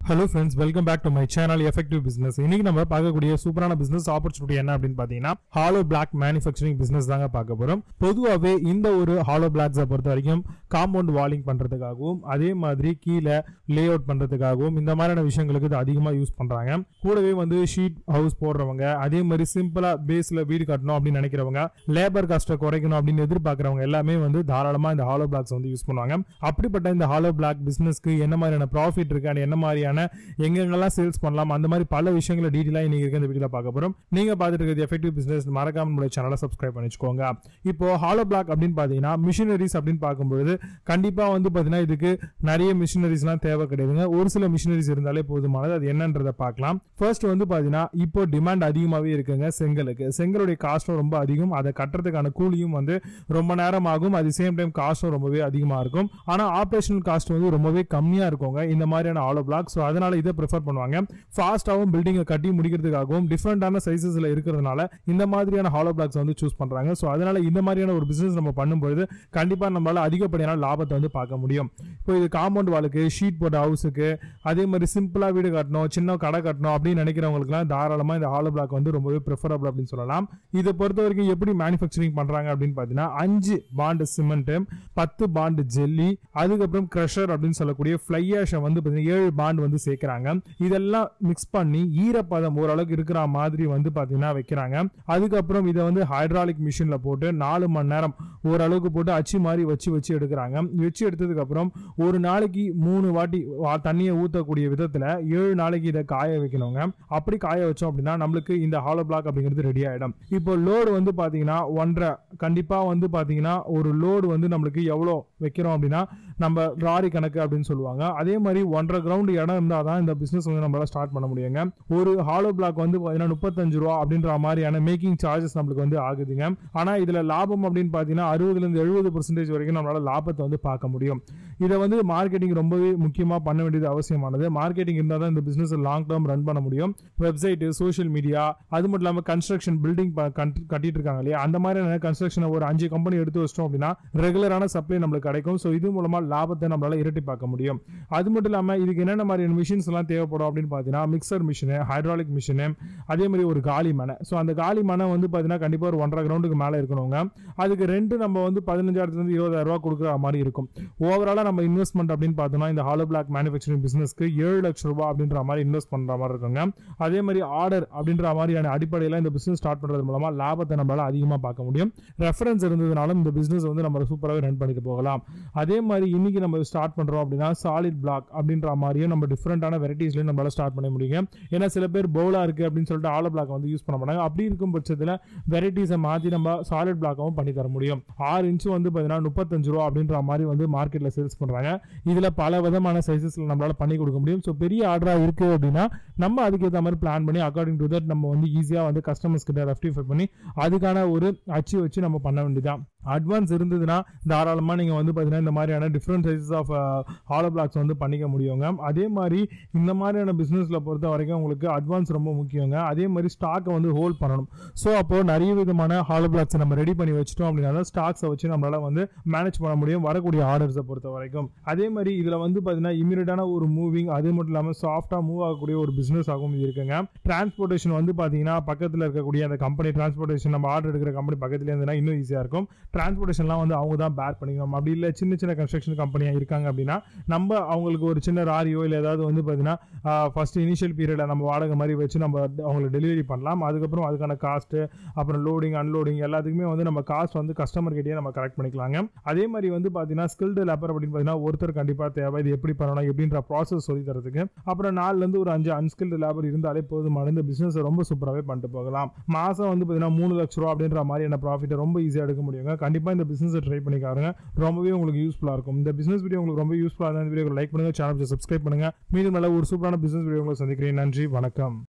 hello friends welcome back to my channel effective business இன்னைக்கு நம்ம பார்க்கக்கூடிய சூப்பரான பிசினஸ் ஆப்பர்ச்சுனிட்டி என்ன அப்படின்னு பார்த்தீங்கன்னா ஹாலோ பிளாக் மேனுஃபேக்சரிங் பிசினஸ் தாங்க பார்க்க போறோம் பொதுவாகவே இந்த ஒரு ஹாலோ பிளாக்ஸை பொறுத்த வரைக்கும் காம்பவுண்ட் வாலிங் பண்றதுக்காகவும் அதே மாதிரி கீழே லே அவுட் பண்றதுக்காகவும் இந்த மாதிரியான விஷயங்களுக்கு இது அதிகமாக யூஸ் பண்றாங்க கூடவே வந்து ஷீட் ஹவுஸ் போடுறவங்க அதே மாதிரி சிம்பிளா பேஸ்ல வீடு கட்டணும் அப்படின்னு நினைக்கிறவங்க லேபர் காஸ்ட்டை குறைக்கணும் அப்படின்னு எதிர்பார்க்கறவங்க எல்லாமே வந்து தாராளமா இந்த ஹாலோ பிளாக்ஸ் வந்து யூஸ் பண்ணுவாங்க அப்படிப்பட்ட இந்த ஹாலோ பிளாக் பிசினஸ்க்கு என்ன மாதிரியான ப்ராஃபிட் இருக்கு and என்ன மாதிரியான எங்கெங்கெல்லாம் சேல்ஸ் பண்ணலாம் அந்த மாதிரி பல விஷயங்களை டீட்டெயிலாக இன்னைக்கு இருக்க இந்த வீடியோல பார்க்க போறோம் நீங்க பார்த்துட்டு இருக்கிறது எஃபெக்டிவ் பிசினஸ் மறக்காம நம்மளுடைய சேனலை சப்ஸ்கிரைப் பண்ணி வச்சுக்கோங்க இப்போ ஹாலோ பிளாக் அப்படின்னு பார்த்தீங்கன்னா மிஷினரிஸ் அப்படின்னு பார்க்கும்பொழுது கண்டிப்பா வந்து பார்த்தீங்கன்னா இதுக்கு நிறைய மிஷினரிஸ்லாம் தேவை கிடையாதுங்க ஒரு சில மிஷினரிஸ் இருந்தாலே போதுமானது அது என்னன்றதை பார்க்கலாம் ஃபர்ஸ்ட் வந்து பார்த்தீங்கன்னா இப்போ டிமாண்ட் அதிகமாகவே இருக்குங்க செங்கலுக்கு செங்கலுடைய காஸ்ட்டும் ரொம்ப அதிகம் அதை கட்டுறதுக்கான கூலியும் வந்து ரொம்ப நேரம் ஆகும் அது சேம் டைம் காஸ்ட்டும் ரொம்பவே அதிகமாக இருக்கும் ஆனால் ஆப்ரேஷனல் காஸ்ட் வந்து ரொம்பவே கம்மியாக இருக்குங்க இந்த மாதிரியான ஆலோ பிளாக் ஸோ அதனால இதை ப்ரிஃபர் பண்ணுவாங்க ஃபாஸ்ட்டாகவும் பில்டிங்கை கட்டி முடிக்கிறதுக்காகவும் டிஃப்ரெண்டான சைஸஸில் இருக்கிறதுனால இந்த மாதிரியான ஹாலோ பிளாக்ஸ் வந்து சூஸ் பண்ணுறாங்க ஸோ அதனால இந்த மாதிரியான ஒரு பிசினஸ் நம்ம பண்ணும்பொழுது கண்டிப்பாக நம்மளால அதிகப்படியான லாபத்தை வந்து பார்க்க முடியும் இப்போ இது காம்பவுண்ட் வாலுக்கு ஷீட் போட்ட ஹவுஸுக்கு அதே மாதிரி சிம்பிளாக வீடு கட்டணும் சின்ன கடை கட்டணும் அப்படின்னு நினைக்கிறவங்களுக்குலாம் தாராளமாக இந்த ஹாலோ பிளாக் வந்து ரொம்பவே ப்ரிஃபரபிள் அப்படின்னு சொல்லலாம் இதை பொறுத்த வரைக்கும் எப்படி மேனுஃபேக்சரிங் பண்ணுறாங்க அப்படின்னு பார்த்தீங்கன்னா அஞ்சு பாண்டு சிமெண்ட்டு பத்து பாண்டு ஜெல்லி அதுக்கப்புறம் க்ரஷர் அப்படின்னு சொல்லக்கூடிய ஃப்ளை ஆஷை வந்து பார்த்தீங்கன்னா ஏழு பாண்ட் வந்து சேர்க்குறாங்க இதெல்லாம் மிக்ஸ் பண்ணி ஈரப்பதம் ஓரளவுக்கு இருக்கிற மாதிரி வந்து பார்த்தீங்கன்னா வைக்கிறாங்க அதுக்கப்புறம் இதை வந்து ஹைட்ராலிக் மிஷினில் போட்டு நாலு மணி நேரம் ஓரளவுக்கு போட்டு அச்சு மாதிரி வச்சு வச்சு எடுக்கிறாங்க வச்சு எடுத்ததுக்கு அப்புறம் ஒரு நாளைக்கு மூணு வாட்டி வா- தண்ணியை ஊற்றக்கூடிய விதத்தில் ஏழு நாளைக்கு இதை காய வைக்கணுங்க அப்படி காய வச்சோம் அப்படின்னா நம்மளுக்கு இந்த ஹாலோ பிளாக் அப்படிங்கிறது ரெடி ஆகிடும் இப்போ லோடு வந்து பார்த்தீங்கன்னா ஒன்றரை கண்டிப்பாக வந்து பார்த்தீங்கன்னா ஒரு லோடு வந்து நம்மளுக்கு எவ்வளோ வைக்கிறோம் அப்படின்னா நம்ம லாரி கணக்கு அப்படின்னு சொல்லுவாங்க அதே மாதிரி ஒன்றரை கிரவுண்ட் இடம் இருந்தால் தான் இந்த பிஸ்னஸ் வந்து நம்மளால ஸ்டார்ட் பண்ண முடியுங்க ஒரு ஹாலோ பிளாக் வந்து பார்த்தீங்கன்னா முப்பத்தஞ்சு ரூபா அப்படின்ற மாதிரியான மேக்கிங் சார்ஜஸ் நம்மளுக்கு வந்து ஆகுதுங்க ஆனால் இதில் லாபம் அப்படின்னு பார்த்தீங்கன்னா அறுபதுலேருந்து எழுபது பர்சன்டேஜ் வரைக்கும் நம்மளால லாபத்தை வந்து பார்க்க முடியும் இதை வந்து மார்க்கெட்டிங் ரொம்பவே முக்கியமாக பண்ண வேண்டியது அவசியமானது மார்க்கெட்டிங் இருந்தால் தான் இந்த பிஸ்னஸ் லாங் டேர்ம் ரன் பண்ண முடியும் வெப்சைட்டு சோஷியல் மீடியா அது மட்டும் இல்லாமல் கன்ஸ்ட்ரக்ஷன் பில்டிங் கட்டிட்டு இருக்காங்க இல்லையா அந்த மாதிரியான கன்ஸ்ட்ரக்ஷனை ஒரு அஞ்சு கம்பெனி எடுத்து வச்சிட்டோம் அப்படின்னா ரெகுலரான சப்ளை நம்மளுக்கு கிடைக்கும் ஸோ இது மூலமா லாபத்தை நம்மளால இரட்டி பார்க்க முடியும் அது மட்டும் இல்லாமல் இதுக்கு என்னென்ன மாதிரியான மிஷின்ஸ் எல்லாம் தேவைப்படும் அப்படின்னு பார்த்தீங்கன்னா மிக்சர் மிஷினு ஹைட்ராலிக் மிஷினு அதே மாதிரி ஒரு காலி மனை ஸோ அந்த காலி மனை வந்து பார்த்தீங்கன்னா கண்டிப்பாக ஒரு ஒன்றரை கிரவுண்டுக்கு மேலே இருக்கணுங்க அதுக்கு ரெண்டு நம்ம வந்து பதினஞ்சாயிரத்துலேருந்து இருபதாயிரம் ரூபா கொடுக்குற மாதிரி இருக்கும் ஓவராலாக நம்ம இன்வெஸ்ட்மெண்ட் அப்படின்னு பார்த்தோம்னா இந்த ஹாலோ பிளாக் மேனுஃபேக்சரிங் பிசினஸ்க்கு ஏழு லட்சம் ரூபாய் அப்படின்ற மாதிரி இன்வெஸ்ட் பண்ணுற மாதிரி இருக்குங்க அதே மாதிரி ஆர்டர் அப்படின்ற மாதிரியான அடிப்படையில் இந்த பிசினஸ் ஸ்டார்ட் பண்ணுறது மூலமா லாபத்தை நம்மளால அதிகமாக பார்க்க முடியும் ரெஃபரன்ஸ் இருந்ததுனாலும் இந்த பிசினஸ் வந்து நம்ம சூப்பராகவே ரன் பண்ணிட்டு போகலாம் அதே மாதிரி இன்னைக்கு நம்ம ஸ்டார்ட் பண்றோம் அப்படின்னா சாலிட் பிளாக் அப்படின்ற மாதிரியும் நம்ம டிஃப்ரெண்டான வெரைட்டிஸ்லையும் நம்மளால ஸ்டார்ட் பண்ண முடியும் ஏன்னா சில பேர் பவுலா இருக்கு அப்படின்னு சொல்லிட்டு ஆலோ பிளாக் வந்து யூஸ் பண்ண மாட்டாங்க அப்படி இருக்கும் பட்சத்தில் வெரைட்டிஸை மாற்றி நம்ம சாலிட் பிளாக்காகவும் பண்ணி தர முடியும் ஆறு இன்ச்சு வந்து பார்த்தீங்கன்னா முப்பத்தஞ்சு ரூபா அப்படின்ற மாதிரி வந்து மார்க்கெட்டில் சேல்ஸ் பண்ணுறாங்க இதில் பல விதமான சைஸஸில் நம்மளால பண்ணி கொடுக்க முடியும் ஸோ பெரிய ஆர்டராக இருக்கு அப்படின்னா நம்ம அதுக்கேற்ற மாதிரி பிளான் பண்ணி அக்கார்டிங் டு தட் நம்ம வந்து ஈஸியாக வந்து கஸ்டமர்ஸ் கிட்ட ரெஃப்டிஃபை பண்ணி அதுக்கான ஒரு அச்சு வச்சு நம்ம பண்ண வேண்டியதான் அட்வான்ஸ் இருந்ததுன்னா தாராளமாக நீங்கள் வந்து பார்த்தீங்கன்னா இந்த மாதிரியான different sizes of hollow blocks வந்து பண்ணிக்க முடியுங்க அதே மாதிரி இந்த மாதிரியான பிஸ்னஸில் பொறுத்த வரைக்கும் உங்களுக்கு அட்வான்ஸ் ரொம்ப முக்கியங்க அதே மாதிரி ஸ்டாக்கை வந்து ஹோல்ட் பண்ணணும் ஸோ அப்போ நிறைய விதமான ஹாலோ பிளாக்ஸை நம்ம ரெடி பண்ணி வச்சிட்டோம் அப்படின்னா ஸ்டாக்ஸை வச்சு நம்மளால வந்து மேனேஜ் பண்ண முடியும் வரக்கூடிய ஆர்டர்ஸை பொறுத்த வரைக்கும் அதே மாதிரி இதில் வந்து பார்த்தீங்கன்னா இமீடியட்டான ஒரு மூவிங் அது மட்டும் இல்லாமல் சாஃப்டாக மூவ் ஆகக்கூடிய ஒரு பிஸ்னஸ் ஆகும் இது இருக்குங்க டிரான்ஸ்போர்ட்டேஷன் வந்து பார்த்தீங்கன்னா பக்கத்தில் இருக்கக்கூடிய அந்த கம்பெனி டிரான்ஸ்போர்ட்டேஷன் நம்ம ஆர்டர் எடுக்கிற கம்பெனி பக்கத்துல இருந்ததுன்னா இன்னும் ஈஸியாக இருக்கும் டிரான்ஸ்போர்ட்டேஷன்லாம் வந்து அவங்க தான் பேர் பண்ணிக்கணும் அப்படி இல்லை சின்ன சின்ன கன்ஸ்ட்ரக்ஷன் கம்பெனியாக இருக்காங்க அப்படின்னா நம்ம அவங்களுக்கு ஒரு சின்ன ராரியோ இல்லை ஏதாவது வந்து பார்த்தீங்கன்னா ஃபர்ஸ்ட் இனிஷியல் பீரியடில் நம்ம வாடகை மாதிரி வச்சு நம்ம அவங்களுக்கு டெலிவரி பண்ணலாம் அதுக்கப்புறம் அதுக்கான காஸ்ட்டு அப்புறம் லோடிங் அன்லோடிங் எல்லாத்துக்குமே வந்து நம்ம காஸ்ட் வந்து கஸ்டமர் கிட்டே நம்ம கரெக்ட் பண்ணிக்கலாங்க அதே மாதிரி வந்து பார்த்தீங்கன்னா ஸ்கில்டு லேபர் அப்படின்னு பார்த்தீங்கன்னா ஒருத்தர் கண்டிப்பாக தேவை இது எப்படி பண்ணணும் எப்படின்ற ப்ராசஸ் சொல்லி தரதுக்கு அப்புறம் நாலுலேருந்து ஒரு அஞ்சு அன்ஸ்கில்டு லேபர் இருந்தாலே போதுமான இந்த பிஸ்னஸ் ரொம்ப சூப்பராகவே பண்ணிட்டு போகலாம் மாதம் வந்து பார்த்தீங்கன்னா மூணு லட்ச ரூபா அப்படின்ற மாதிரியான ப்ராஃபிட்டை ரொம்ப ஈஸியாக எடுக்க முடியுங்க கண்டிப்பாக இந்த பிஸ்னஸை ட்ரை பண்ணி பாருங்க ரொம்பவே உங்களுக்கு யூஸ்ஃபுல்லாக இருக்கும் இந்த பிஸ்னஸ் வீடியோ உங்களுக்கு ரொம்ப யூஸ்ஃபுல்லாக இருந்தால் இந்த வீடியோ லைக் பண்ணுங்க சேனல் சப்ஸ்கிரைப் பண்ணுங்க மீண்டும் நல்ல ஒரு சூப்பரான பிஸ்னஸ் வீடியோ உங்களை சந்திக்கிறேன் நன்றி வணக்கம்